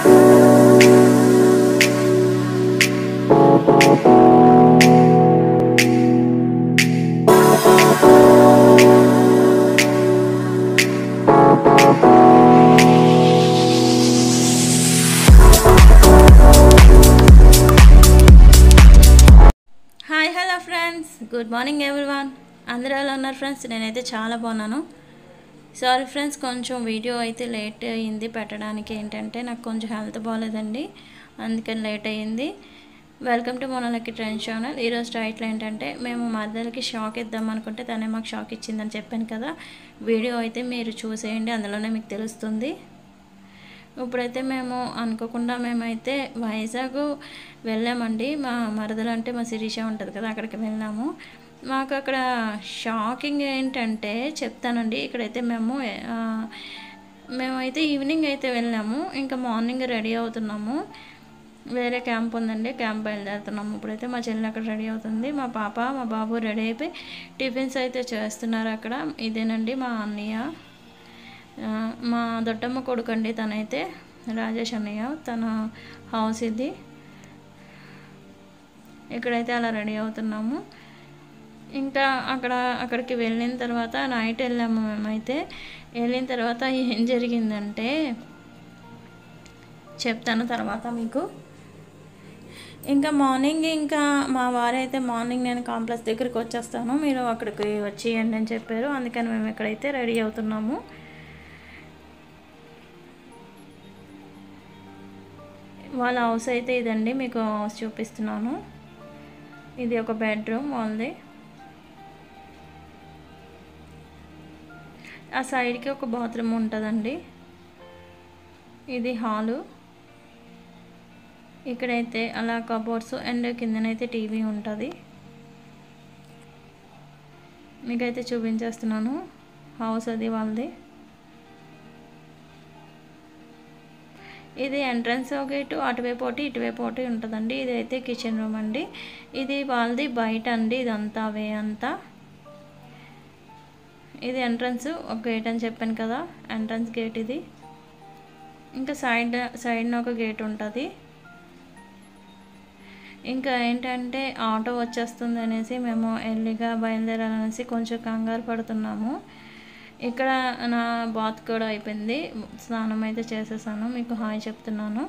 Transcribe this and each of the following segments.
hi hello friends good morning everyone అందరూ ఎలా ఉన్నారు ఫ్రెండ్స్ నేనైతే చాలా బాగున్నాను సారీ ఫ్రెండ్స్ కొంచెం వీడియో అయితే లేట్ అయ్యింది పెట్టడానికి ఏంటంటే నాకు కొంచెం హెల్త్ బాగాలేదండి అందుకని లేట్ అయ్యింది వెల్కమ్ టు మొనలకి ట్రెండ్ ఛానల్ ఈరోజు టైటిల్ ఏంటంటే మేము మధ్యలోకి షాక్ ఇద్దాం అనుకుంటే తనే మాకు షాక్ ఇచ్చిందని చెప్పాను కదా వీడియో అయితే మీరు చూసేయండి అందులోనే మీకు తెలుస్తుంది ఇప్పుడైతే మేము అనుకోకుండా మేమైతే వైజాగ్ వెళ్ళామండి మా మరదలు అంటే మా శిరీష ఉంటుంది కదా అక్కడికి వెళ్ళాము మాకు అక్కడ షాకింగ్ ఏంటంటే చెప్తానండి ఇక్కడైతే మేము ఆ, మేమైతే ఈవినింగ్ అయితే వెళ్ళాము ఇంకా మార్నింగ్ రెడీ అవుతున్నాము వేరే క్యాంప్ ఉందండి క్యాంప్ బయలుదేరుతున్నాము ఇప్పుడైతే మా చెల్లి అక్కడ రెడీ అవుతుంది మా పాప మా బాబు రెడీ అయిపోయి టిఫిన్స్ అయితే చేస్తున్నారు అక్కడ ఇదేనండి మా అన్నయ్య ఆ, మా దొడ్డమ్మ కొడుకు అండి తనైతే రాజేష్ అన్నయ్య తన హౌస్ ఇది ఇక్కడైతే అలా రెడీ అవుతున్నాము ఇంకా అక్కడ అక్కడికి వెళ్ళిన తర్వాత నైట్ వెళ్ళాము మేమైతే వెళ్ళిన తర్వాత ఏం జరిగిందంటే చెప్తాను తర్వాత మీకు ఇంకా మార్నింగ్ ఇంకా మా వారైతే మార్నింగ్ నేను కాంప్లెక్స్ దగ్గరికి వచ్చేస్తాను మీరు అక్కడికి వచ్చేయండి అని చెప్పారు అందుకని మేము ఇక్కడైతే రెడీ అవుతున్నాము వాళ్ళ హౌస్ అయితే ఇదండి మీకు హౌస్ చూపిస్తున్నాను ఇది ఒక బెడ్రూమ్ వాళ్ళది ఆ సైడ్కి ఒక బాత్రూమ్ ఉంటుందండి ఇది హాలు ఇక్కడైతే అలా కబోర్డ్స్ అండ్ కిందనైతే టీవీ ఉంటుంది మీకైతే చూపించేస్తున్నాను హౌస్ అది వాళ్ళది ఇది ఎంట్రన్స్ గేటు అటువైపు ఒకటి ఇటువైపు ఒకటి ఉంటుందండి ఇది అయితే కిచెన్ రూమ్ అండి ఇది వాళ్ళది బయట అండి ఇదంతా అవే అంతా ఇది ఎంట్రన్స్ ఒక గేట్ అని చెప్పాను కదా ఎంట్రన్స్ గేట్ ఇది ఇంకా సైడ్ సైడ్న ఒక గేట్ ఉంటుంది ఇంకా ఏంటంటే ఆటో వచ్చేస్తుంది అనేసి మేము ఎర్లీగా బయలుదేరాలనేసి కొంచెం కంగారు పడుతున్నాము ఇక్కడ నా బాత్ కూడా అయిపోయింది స్నానం అయితే చేసేసాను మీకు హాయ్ చెప్తున్నాను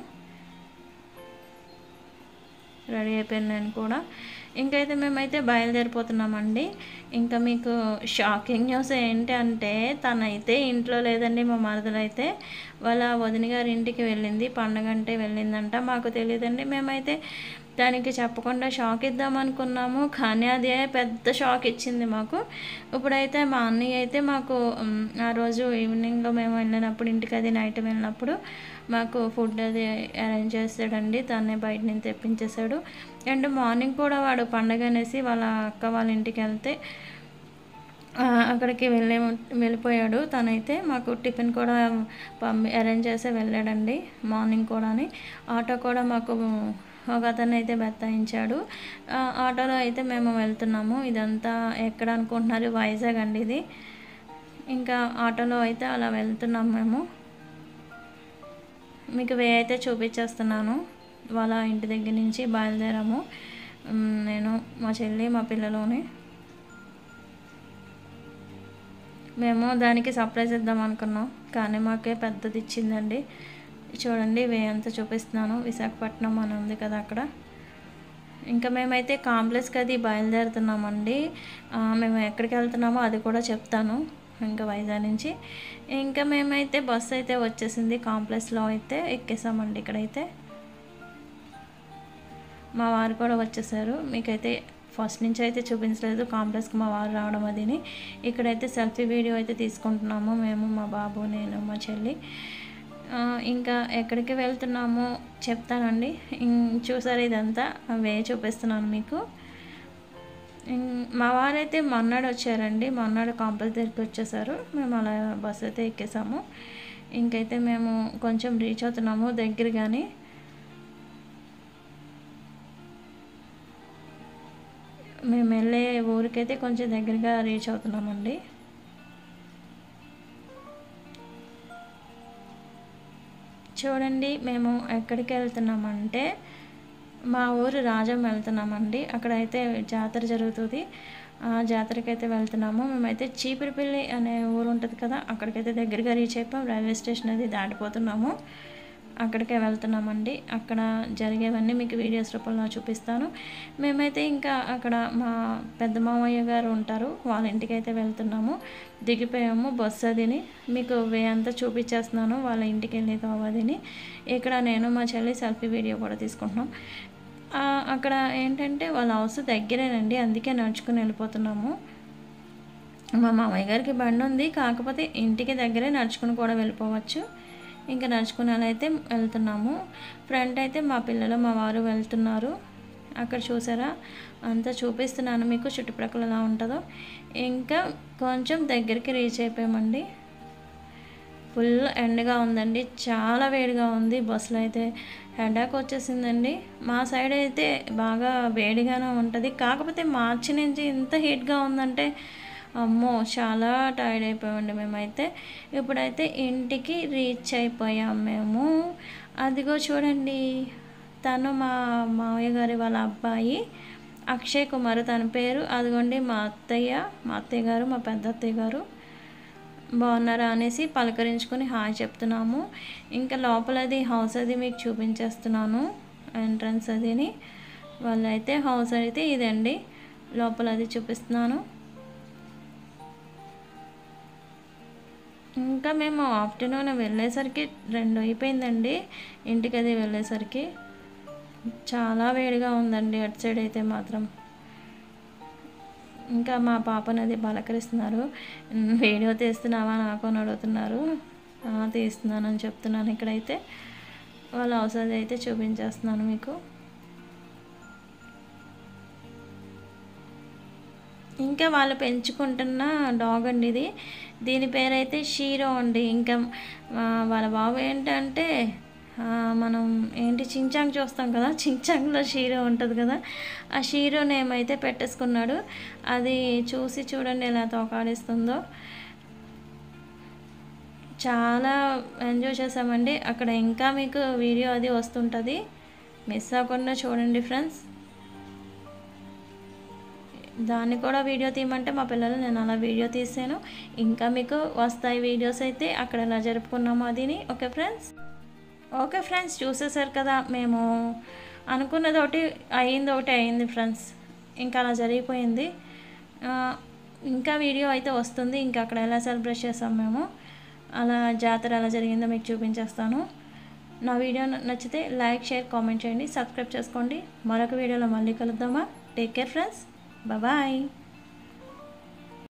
రెడీ అయిపోయింది నేను కూడా ఇంకైతే మేమైతే బయలుదేరిపోతున్నామండి ఇంకా మీకు షాకింగ్ న్యూస్ ఏంటంటే తనైతే ఇంట్లో లేదండి మా మరదలైతే వాళ్ళ వదిన గారి ఇంటికి వెళ్ళింది పండగ అంటే వెళ్ళిందంట మాకు తెలియదండి మేమైతే దానికి చెప్పకుండా షాక్ ఇద్దాం అనుకున్నాము కానీ అదే పెద్ద షాక్ ఇచ్చింది మాకు ఇప్పుడైతే మా అన్నయ్య అయితే మాకు ఉమ్, ఆ రోజు ఈవినింగ్ మేము వెళ్ళినప్పుడు ఇంటికి అది నైట్ వెళ్ళినప్పుడు మాకు ఫుడ్ అది అరేంజ్ చేస్తాడండి తనే బయట నుంచి తెప్పించేశాడు అండ్ మార్నింగ్ కూడా వాడు పండగ అనేసి వాళ్ళ అక్క వాళ్ళ ఇంటికి వెళ్తే ఆ, అక్కడికి వెళ్ళే వెళ్ళిపోయాడు తనైతే మాకు టిఫిన్ కూడా పంపి అరేంజ్ చేసి వెళ్ళాడండి మార్నింగ్ కూడాని ఆటో కూడా మాకు ఒక అతను అయితే బెత్తాయించాడు ఆ, ఆటోలో అయితే మేము వెళ్తున్నాము ఇదంతా ఎక్కడ అనుకుంటున్నారు వైజాగ్ అండి ఇది ఇంకా ఆటోలో అయితే అలా వెళ్తున్నాం మేము మీకు వే అయితే చూపించేస్తున్నాను వాళ్ళ ఇంటి దగ్గర నుంచి బయలుదేరాము ఉమ్, నేను మా చెల్లి మా పిల్లలోని మేము దానికి సర్ప్రైజ్ ఇద్దాం అనుకున్నాం కానీ మాకే పెద్దది ఇచ్చిందండి చూడండి వే అంతా చూపిస్తున్నాను విశాఖపట్నం అని ఉంది కదా అక్కడ ఇంకా మేమైతే కాంప్లెక్స్కి అది బయలుదేరుతున్నామండి ఆ, మేము ఎక్కడికి వెళ్తున్నామో అది కూడా చెప్తాను ఇంకా వైజాగ్ నుంచి ఇంకా మేమైతే బస్సు అయితే వచ్చేసింది కాంప్లెక్స్లో అయితే ఎక్కేసామండి ఇక్కడైతే మా వారు కూడా వచ్చేసారు మీకైతే ఫస్ట్ నుంచి అయితే చూపించలేదు కాంప్లెక్స్కి మా వారు రావడం అదిని ఇక్కడైతే సెల్ఫీ వీడియో అయితే తీసుకుంటున్నాము మేము మా బాబు నేను మా చెల్లి ఆ, ఇంకా ఎక్కడికి వెళ్తున్నామో చెప్తానండి ఇం- చూసారు ఇదంతా అవే చూపిస్తున్నాను మీకు ఇం- మా వారైతే మొన్నాడు వచ్చారండి మొన్నాడు కాంప్లెక్స్ దగ్గరికి వచ్చేసారు మేము అలా బస్ అయితే ఎక్కేసాము ఇంకైతే మేము కొంచెం రీచ్ అవుతున్నాము దగ్గర కానీ మేము వెళ్ళే ఊరికైతే కొంచెం దగ్గరగా రీచ్ అవుతున్నామండి చూడండి మేము ఎక్కడికి వెళ్తున్నామంటే మా ఊరు రాజం వెళ్తున్నామండి అక్కడైతే జాతర జరుగుతుంది ఆ జాతరకి అయితే వెళ్తున్నాము మేమైతే చీపురుపల్లి అనే ఊరు ఉంటుంది కదా అక్కడికైతే దగ్గరగా రీచ్ అయిపోయాం రైల్వే స్టేషన్ అది దాటిపోతున్నాము అక్కడికే వెళ్తున్నామండి అక్కడ జరిగేవన్నీ మీకు వీడియోస్ రూపంలో చూపిస్తాను మేమైతే ఇంకా అక్కడ మా పెద్ద మామయ్య గారు ఉంటారు వాళ్ళ ఇంటికి అయితే వెళ్తున్నాము దిగిపోయాము బస్సు అదిని మీకు వే అంతా చూపించేస్తున్నాను వాళ్ళ ఇంటికి వెళ్ళే అదిని ఇక్కడ నేను మా చెల్లి సెల్ఫీ వీడియో కూడా తీసుకుంటున్నాం ఆ, అక్కడ ఏంటంటే వాళ్ళ హౌస్ దగ్గరేనండి అందుకే నడుచుకుని వెళ్ళిపోతున్నాము మా మామయ్య గారికి బండి ఉంది కాకపోతే ఇంటికి దగ్గరే నడుచుకుని కూడా వెళ్ళిపోవచ్చు ఇంకా నడుచుకుని అలా అయితే వెళ్తున్నాము ఫ్రంట్ అయితే మా పిల్లలు మా వారు వెళ్తున్నారు అక్కడ చూసారా అంతా చూపిస్తున్నాను మీకు చుట్టుప్రక్కల ఎలా ఉంటుందో ఇంకా కొంచెం దగ్గరికి రీచ్ అయిపోయామండి ఫుల్ ఎండగా ఉందండి చాలా వేడిగా ఉంది బస్సులో అయితే హెడాక్ వచ్చేసిందండి మా సైడ్ అయితే బాగా వేడిగానే ఉంటుంది కాకపోతే మార్చి నుంచి ఇంత హీట్గా ఉందంటే అమ్మో చాలా టైర్డ్ అయిపోయామండి మేమైతే ఇప్పుడైతే ఇంటికి రీచ్ అయిపోయాం మేము అదిగో చూడండి తను మా మామయ్య గారి వాళ్ళ అబ్బాయి అక్షయ్ కుమార్ తన పేరు అదిగోండి మా అత్తయ్య మా అత్తయ్య గారు మా పెద్ద అత్తయ్య గారు బాగున్నారా అనేసి పలకరించుకొని హాయ్ చెప్తున్నాము ఇంకా లోపలది హౌస్ అది మీకు చూపించేస్తున్నాను ఎంట్రన్స్ అదిని వాళ్ళైతే హౌస్ అయితే ఇదండి లోపల అది చూపిస్తున్నాను ఇంకా మేము ఆఫ్టర్నూన్ వెళ్ళేసరికి రెండు అయిపోయిందండి ఇంటికి అది వెళ్ళేసరికి చాలా వేడిగా ఉందండి అటు సైడ్ అయితే మాత్రం ఇంకా మా పాపని అది పలకరిస్తున్నారు "ఉమ్, వీడియో తీస్తున్నావా నాకు అని అడుగుతున్నారు "ఆ, తీస్తున్నానని చెప్తున్నాను ఇక్కడైతే వాళ్ళ అవసరం అయితే చూపించేస్తున్నాను మీకు ఇంకా వాళ్ళు పెంచుకుంటున్న డాగ్ అండి ఇది దీని పేరైతే షీరో అండి ఇంకా ఆ, వాళ్ళ బాబు ఏంటంటే ఆ, మనం ఏంటి చించాంగ్ చూస్తాం కదా చించాంగ్లో షీరో ఉంటుంది కదా ఆ షీరో నేమ్ అయితే పెట్టేసుకున్నాడు అది చూసి చూడండి ఎలా తోకాడిస్తుందో చాలా ఎంజాయ్ చేసామండి అక్కడ ఇంకా మీకు వీడియో అది వస్తుంటుంది మిస్ అవ్వకుండా చూడండి ఫ్రెండ్స్ దాన్ని కూడా వీడియో తీయమంటే మా పిల్లలు నేను అలా వీడియో తీసాను ఇంకా మీకు వస్తాయి వీడియోస్ అయితే అక్కడ ఎలా జరుపుకున్నామో అదిని ఓకే ఫ్రెండ్స్ ఓకే ఫ్రెండ్స్ చూసేసారు కదా మేము అనుకున్నది ఒకటి అయింది ఒకటి అయింది ఫ్రెండ్స్ ఇంకా అలా జరిగిపోయింది ఆ, ఇంకా వీడియో అయితే వస్తుంది ఇంకా అక్కడ ఎలా సెలబ్రేట్ చేసాం మేము అలా జాతర ఎలా జరిగిందో మీకు చూపించేస్తాను నా వీడియో నచ్చితే లైక్ షేర్ కామెంట్ చేయండి సబ్స్క్రైబ్ చేసుకోండి మరొక వీడియోలో మళ్ళీ కలుద్దామా టేక్ కేర్ ఫ్రెండ్స్ బాయ్